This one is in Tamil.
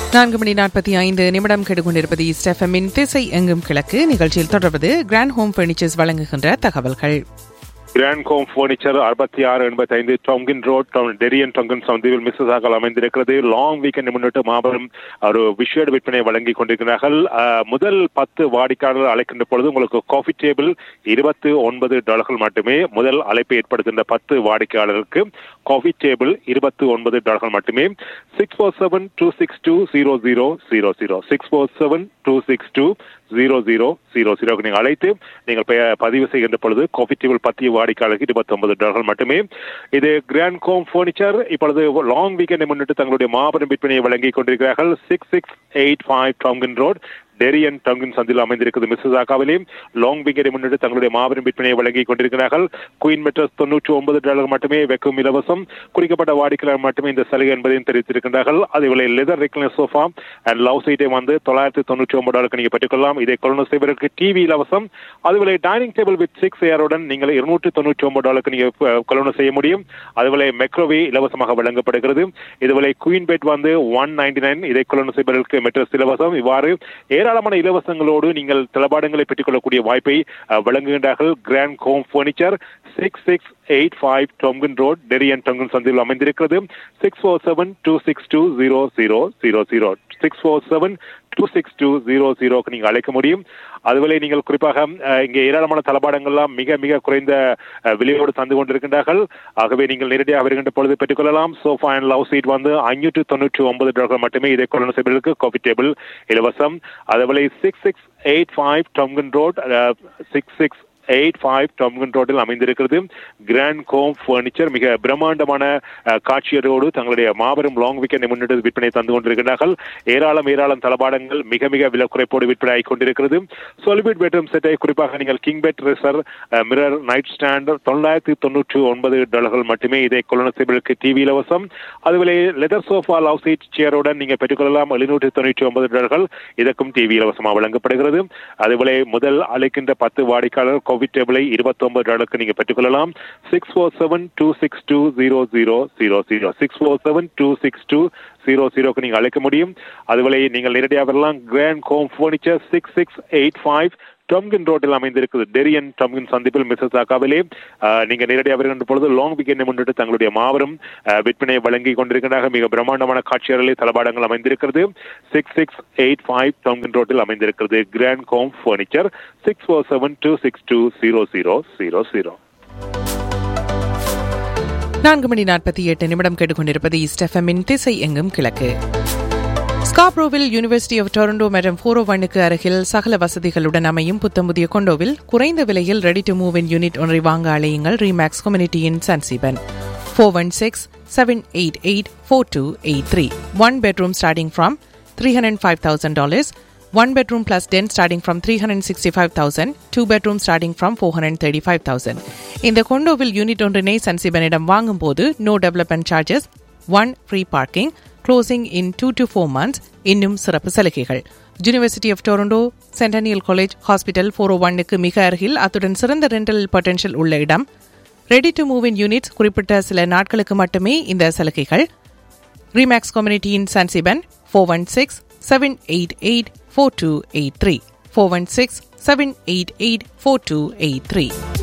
நான்கு மணி நாற்பத்தி ஐந்து நிமிடம் கெடுகொண்டிருப்பது ஸ்டெஃபமின் திசை எங்கும் கிழக்கு நிகழ்ச்சியில் தொடர்வது கிராண்ட் ஹோம் பர்னிச்சர்ஸ் வழங்குகின்ற தகவல்கள் கிராண்ட் ஹோம் பர்னிச்சர் அறுபத்தி ஆறு எண்பத்தி ஐந்து டொங்கின் ரோட் டெரியன் டொங்கன் சந்திவில் மிஸ்ஸஸாக அமைந்திருக்கிறது லாங் வீக்கெண்ட் முன்னிட்டு மாபெரும் ஒரு விஷேட விற்பனை வழங்கி கொண்டிருக்கிறார்கள் அஹ், முதல் பத்து வாடிக்கையாளர்கள் அழைக்கின்ற பொழுது உங்களுக்கு காஃபி டேபிள் இருபத்தி ஒன்பது டாலர்கள் மட்டுமே முதல் அழைப்பை ஏற்படுத்துகின்ற பத்து வாடிக்கையாளர்களுக்கு காஃபி டேபிள் இருபத்தி ஒன்பது டாலர்கள் மட்டுமே six four seven two six two zero zero zero zero six four seven two six two zero zero zero ஜீரோக்கு நீங்கள் அழைத்து நீங்கள் பெ- பதிவு செய்கின்ற பொழுது காஃபி டேபிள் பத்து வாடிக்கையாளருக்கு இருபத்தி ஒன்பது டாலர்கள் மட்டுமே இது கிராண்ட் கோம் ஃபர்னிச்சர் இப்பொழுது லாங் வீக்கெண்டை முன்னிட்டு தங்களுடைய மாபெரும் விற்பனையை வழங்கி கொண்டிருக்கிறார்கள் six six eight five Tomken Road Derry and Tomken சந்தில் அமைந்திருக்கிறது மிஸ்ஸஸ் ஆகாவிலேயும் லாங் வீக்கெண்டை முன்னிட்டு தங்களுடைய மாபெரும் விற்பனையை வழங்கி கொண்டிருக்கிறார்கள் குயின் மெட்ரஸ் தொன்னூற்றி ஒன்பது டாலர் மட்டுமே வெக்கும் இலவசம் குறிக்கப்பட்ட வாடிக்கையாளர் மட்டுமே இந்த சலுகை என்பதையும் தெரிவித்திருக்கின்றார்கள் அதேவேளை leather recliner sofa and love சீட்டை வந்து தொள்ளாயிரத்தி தொண்ணூற்றி ஒன்பது டாலருக்கு நீங்கள் பெற்றுக்கொள்ளலாம் இதை கொள்ளுநர் செய்வதற்கு டிவி இலவசம் அதுவேளை டைனிங் டேபிள் வித் சிக்ஸ் ஏருடன் நீங்கள் இருநூற்றி தொண்ணூற்றி ஒன்பது டாலருக்கு நீங்கள் அஹ், கொள்ளுநர் செய்ய முடியும் அதுவேளை மெக்ரோவே இலவசமாக வழங்கப்படுகிறது இதுவேளை குயின் பெட் வந்து ஒன் நைன்டி நைன் இதை கொள்ளுநர் செய்வதற்கு மெட்ரஸ் இலவசம் இவ்வாறு ஏராளமான இலவசங்களோடு நீங்கள் தளபாடங்களை பெற்றுக்கொள்ளக்கூடிய வாய்ப்பை அஹ், வழங்குகின்றார்கள் Grand Home Furniture six six eight five Tomken Road Derry and Tomken சந்தில் அமைந்திருக்கிறது six four seven two six two zero zero zero zero six four seven two six two zero ஜீரோக்கு நீங்கள் அழைக்க முடியும் அதுவரை நீங்கள் குறிப்பாக அஹ், இங்கே ஏராளமான தளபாடங்கள்லாம் மிக மிக குறைந்த அஹ், விலையோடு தந்து கொண்டிருக்கின்றார்கள் ஆகவே நீங்கள் நேரடியாக வருகின்ற பொழுது பெற்றுக்கொள்ளலாம் சோஃபா அண்ட் லவ் சீட் வந்து ஐநூற்று தொண்ணூற்றி ஒன்பது டாலர்கள் மட்டுமே இதை கொள்ளணும் செய்வதற்கு காஃபி டேபிள் இலவசம் அதுவரை six six eight five Tomken Road six six eight five Tomken ரோட்டில் அமைந்திருக்கிறது கிராண்ட் கோம் ஃபர்னிச்சர் மிக பிரம்மாண்டமான அஹ், காட்சியரோடு தங்களுடைய மாபெரும் லாங் வீக்கெண்டை முன்னிட்டு விற்பனை தந்து கொண்டிருக்கிறார்கள் ஏராளம் ஏராளம் தளபாடங்கள் மிக மிக விலக்குறைப்போடு விற்பனை ஆகிக் கொண்டிருக்கிறது சொலிபிட் பெட்ரூம் செட்டை குறிப்பாக நீங்கள் king bed dresser mirror night stand தொள்ளாயிரத்தி தொண்ணூற்றி ஒன்பது டாலர்கள் மட்டுமே இதை கொள்ளணும் செய்வதற்கு டிவி இலவசம் அதுவேளை லெதர் சோஃபா லவ் சீட் சேருடன் நீங்கள் பெற்றுக்கொள்ளலாம் எழுநூற்றி தொண்ணூற்றி ஒன்பது டாலர்கள் இதற்கும் டிவி இலவசமாக வழங்கப்படுகிறது அதுவேளை முதல் அழைக்கின்ற பத்து வாடிக்கையாளர் கோவிட் டேபிளை இருபத்தி ஒன்பது டாலருக்கு நீங்கள் பெற்றுக்கொள்ளலாம் six four seven two six two zero zero zero zero six four seven two six two zero ஜீரோக்கு நீங்கள் அழைக்க முடியும் அதுவேளை நீங்கள் நேரடியாக வரலாம் Grand Home Furniture six six eight five Tomken ரோட்டில் அமைந்திருக்குது டெரியன் டம்கின் சந்திப்பில் மிஸ்ஸஸ் ஆக்காவிலே அஹ், நீங்க நேரடியாக வருகின்ற பொழுது லாங் வீக்கெண்டை முன்னிட்டு தங்களுடைய மாபெரும் அஹ், விற்பனையை வழங்கி கொண்டிருக்கின்றார்கள் மிக பிரம்மாண்டமான காட்சியர்களே தளபாடங்கள் அமைந்திருக்கிறது six six eight five Tomken ரோட்டில் அமைந்திருக்கிறது Grand Home Furniture six four seven two six two zero zero zero zero நான்கு மணி நாற்பத்தி எட்டு நிமிடம் கேட்டுக்கொண்டிருப்பது ஸ்டெஃபமின் திசை எங்கும் கிழக்கு ஸ்காப்ரோவில் யூனிவர்சிட்டி ஆஃப் டொரண்டோ மற்றும் ஃபோரோ ஒன்னுக்கு அருகில் சகல வசதிகளுடன் அமையும் புத்தம்புதிய கொண்டோவில் குறைந்த விலையில் ready to move in unit ஒன்றை வாங்க அழையுங்கள் ரீமேக்ஸ் கம்யூனிட்டியின் சன்சிபன் four one six seven eight eight four two eight three one bedroom starting from three hundred five thousand dollars one bedroom plus den starting from 365,000, two bedroom starting from 435,000. இந்த கொண்டோவில் யூனிட் ஒன்றினை சன்சிபனிடம் வாங்கும்போது no development charges one free parking closing in two to four months இன்னும் சிறப்பு சலுகைகள் University of Toronto Centennial College hospital four o ஒன்னுக்கு மிக அருகில் அத்துடன் சிறந்த ரெண்டல் பொட்டன்ஷியல் உள்ள இடம் ready to move in units குறிப்பிட்ட சில நாட்களுக்கு மட்டுமே இந்த சலுகைகள் ரீமேக்ஸ் கம்யூனிட்டியின் சன்சிபன் four one six seven eight eight four two eight three four one six seven eight eight four two eight three